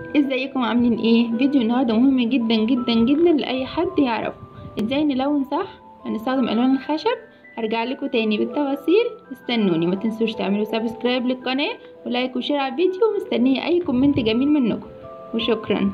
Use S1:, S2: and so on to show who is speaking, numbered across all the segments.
S1: ازيكم عاملين ايه فيديو النهارده مهم جدا جدا جدا لاي حد يعرفه ازاي نلون صح هنستخدم الوان الخشب هرجع لكم تاني بالتفاصيل استنوني ما تنسوش تعملوا سبسكرايب للقناه ولايك وشير على الفيديو ومستنيه اي كومنت جميل منكم وشكرا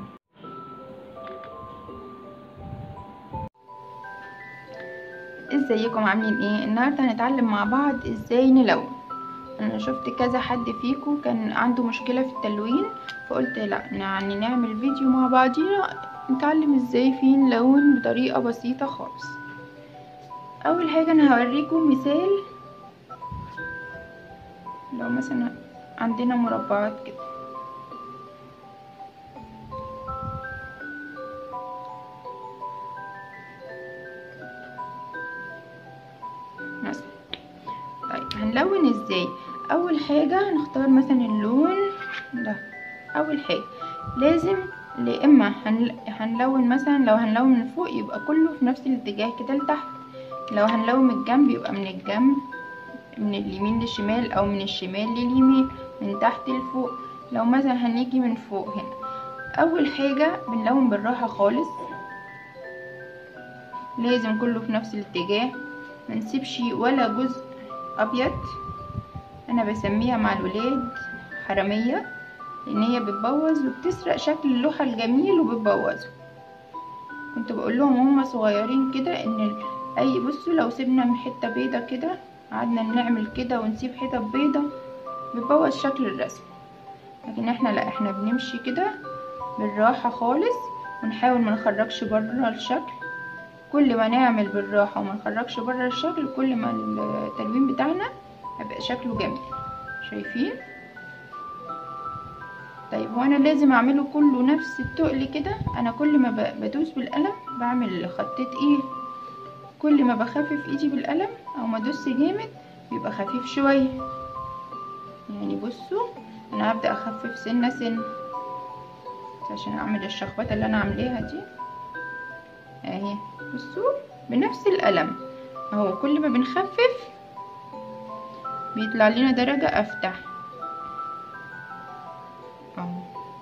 S1: ازيكم عاملين ايه النهارده هنتعلم مع بعض ازاي نلون انا شفت كذا حد فيكم كان عنده مشكله في التلوين فقلت لا يعني نعمل فيديو مع بعضينا نتعلم ازاي فيه نلون بطريقه بسيطه خالص اول حاجه انا هوريكم مثال لو مثلا عندنا مربعات كده مثلا طيب هنلون ازاي اول حاجه هنختار مثلا اللون ده اول حاجه لازم يا اما هنلون مثلا لو هنلون من فوق يبقى كله في نفس الاتجاه كده لتحت لو هنلون من الجنب يبقى من الجنب من اليمين للشمال او من الشمال لليمين من تحت لفوق لو مثلا هنيجي من فوق هنا اول حاجه بنلون بالراحه خالص لازم كله في نفس الاتجاه ما نسيبش ولا جزء ابيض انا بسميها مع الولاد حراميه لان هي بتبوظ وبتسرق شكل اللوحه الجميل وبتبوظه كنت بقول لهم هم صغيرين كده ان اي بصوا لو سيبنا من حته بيضه كده قعدنا نعمل كده ونسيب حتت بيضه بتبوظ شكل الرسم لكن احنا لا احنا بنمشي كده بالراحه خالص ونحاول ما نخرجش بره الشكل كل ما نعمل بالراحه وما نخرجش بره الشكل كل ما التلوين بتاعنا هيبقى شكله جميل شايفين طيب هو انا لازم اعمله كله نفس التقل كده انا كل ما بدوس بالقلم بعمل خطيت ايه كل ما بخفف ايدي بالقلم او ما ادوس جامد بيبقى خفيف شويه يعني بصوا انا هبدا اخفف سنه سنه عشان اعمل الشخبطه اللي انا عاملاها دي اهي بصوا بنفس القلم اهو كل ما بنخفف بيطلع لنا درجه افتح اهو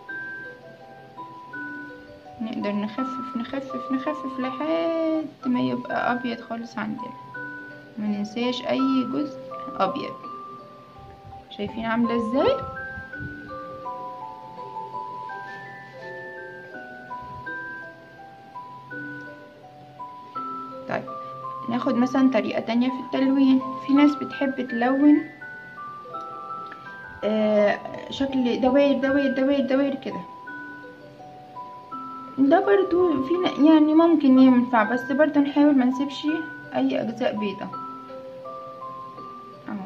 S1: نقدر نخفف نخفف نخفف لحد ما يبقى ابيض خالص عندنا ما ننساش اي جزء ابيض شايفين عامله ازاي طيب ناخد مثلا طريقه تانية في التلوين في ناس بتحب تلون آه شكل دوائر دوائر دوائر دوائر كده ده برضو في يعني ممكن ينفع بس برضو نحاول ما نسيبش اي اجزاء بيضة اهو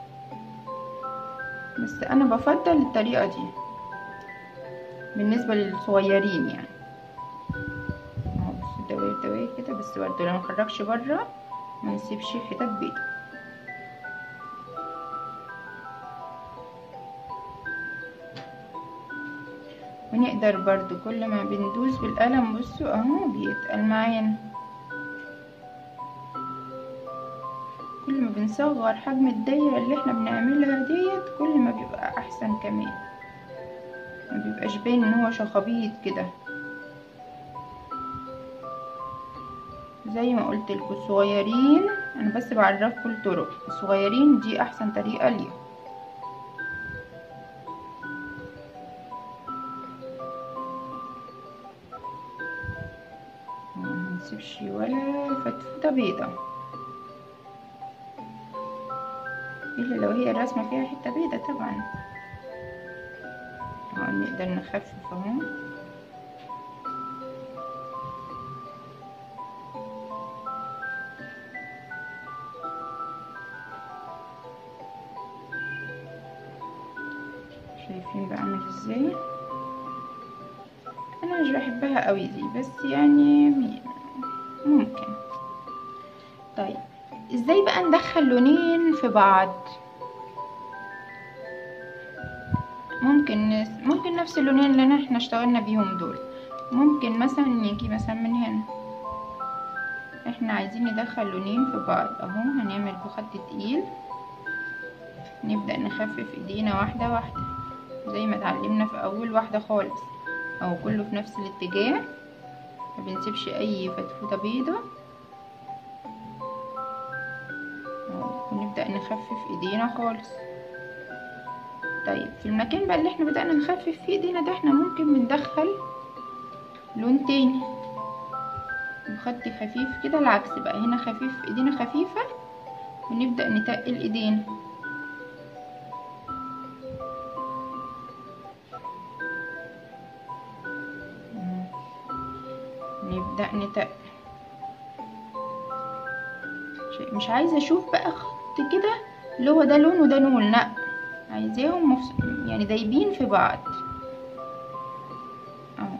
S1: بس انا بفضل الطريقة دي بالنسبة للصغيرين يعني اهو بس دوائر دوائر كده بس برضو لو مخرجش برا ما نسيبش حتت بيضة ونقدر برضو كل ما بندوس بالقلم بصوا اهو بيتقل معانا كل ما بنصغر حجم الدايرة اللي احنا بنعملها ديت كل ما بيبقى احسن كمان ما بيبقاش باين ان هو شخابيط كده زي ما قلت لكم الصغيرين انا بس بعرفكم الطرق الصغيرين دي احسن طريقة ليهم منسيبش ولا فتفوتة بيضة الا لو هي الرسمة فيها حتة بيضة طبعا اهو نقدر نخفف اهو شايفين بقى عامل ازاي انا مش بحبها قوي دي بس يعني ممكن طيب ازاي بقى ندخل لونين في بعض ممكن ممكن نفس اللونين اللي احنا اشتغلنا بيهم دول ممكن مثلا نيجي مثلا من هنا احنا عايزين ندخل لونين في بعض اهو هنعمل بخط تقيل نبدأ نخفف ايدينا واحدة واحدة زي ما اتعلمنا في اول واحدة خالص او كله في نفس الاتجاه ما بنسيبش اي فتفوته بيضه ونبدا نخفف ايدينا خالص طيب في المكان بقى اللي احنا بدأنا نخفف فيه ايدينا ده احنا ممكن بندخل لون تاني بخط خفيف كده العكس بقى هنا خفيف ايدينا خفيفة ونبدأ نتقل ايدينا نبدأ نتقل مش عايزة اشوف بقى خط كده اللي هو ده لون وده لون لا عايزاهم مفس... يعني دايبين في بعض اهو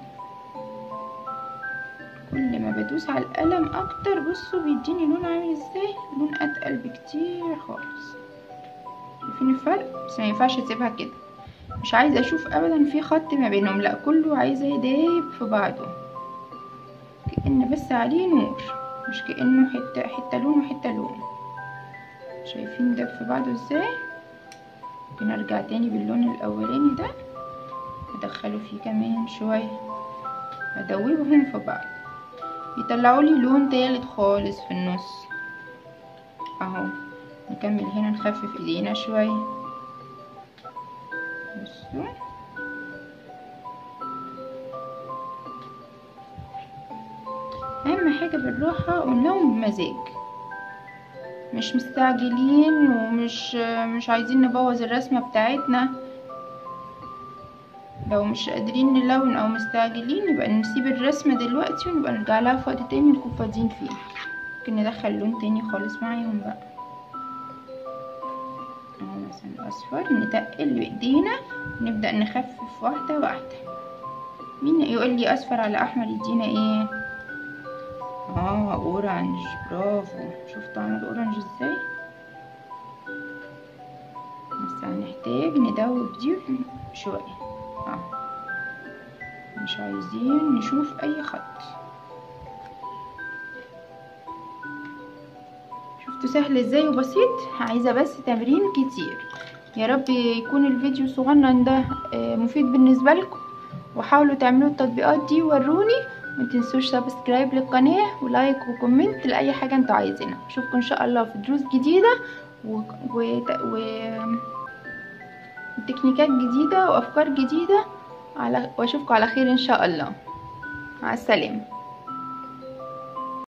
S1: كل ما بدوس على القلم اكتر بصوا بيديني لون عامل ازاي لون اتقل بكتير خالص شايفين الفرق بس ما ينفعش اسيبها كده مش عايزه اشوف ابدا في خط ما بينهم لا كله عايزه يدايب في بعضه كأن بس عليه نور مش كأنه حتة حتة لون وحتة لون شايفين ده في بعضه ازاي ممكن ارجع تاني باللون الاولاني ده ادخله فيه كمان شوية ادوبهم في بعض يطلعوا لي لون تالت خالص في النص اهو نكمل هنا نخفف ايدينا شوية بصوا اهم حاجة بالراحة ونلون بمزاج مش مستعجلين ومش مش عايزين نبوظ الرسمة بتاعتنا لو مش قادرين نلون او مستعجلين يبقى نسيب الرسمة دلوقتي ونبقى نرجع لها في وقت تاني نكون فاضيين فيه ممكن ندخل لون تاني خالص معاهم بقى اهو مثلا اصفر نتقل بايدينا ونبدأ نخفف واحدة واحدة مين يقول لي اصفر على احمر يدينا ايه اه اورنج برافو شوف طعم الاورنج ازاي بس هنحتاج ندوب دي شوية اه مش عايزين نشوف اي خط شفتوا سهل ازاي وبسيط عايزة بس تمرين كتير يا رب يكون الفيديو صغنن ده مفيد بالنسبة لكم وحاولوا تعملوا التطبيقات دي وروني ما تنسوش سبسكرايب للقناة ولايك وكومنت لأي حاجة انتوا عايزينها اشوفكم ان شاء الله في دروس جديدة و... و... و... تكنيكات جديدة وافكار جديدة على واشوفكم على خير ان شاء الله مع السلامة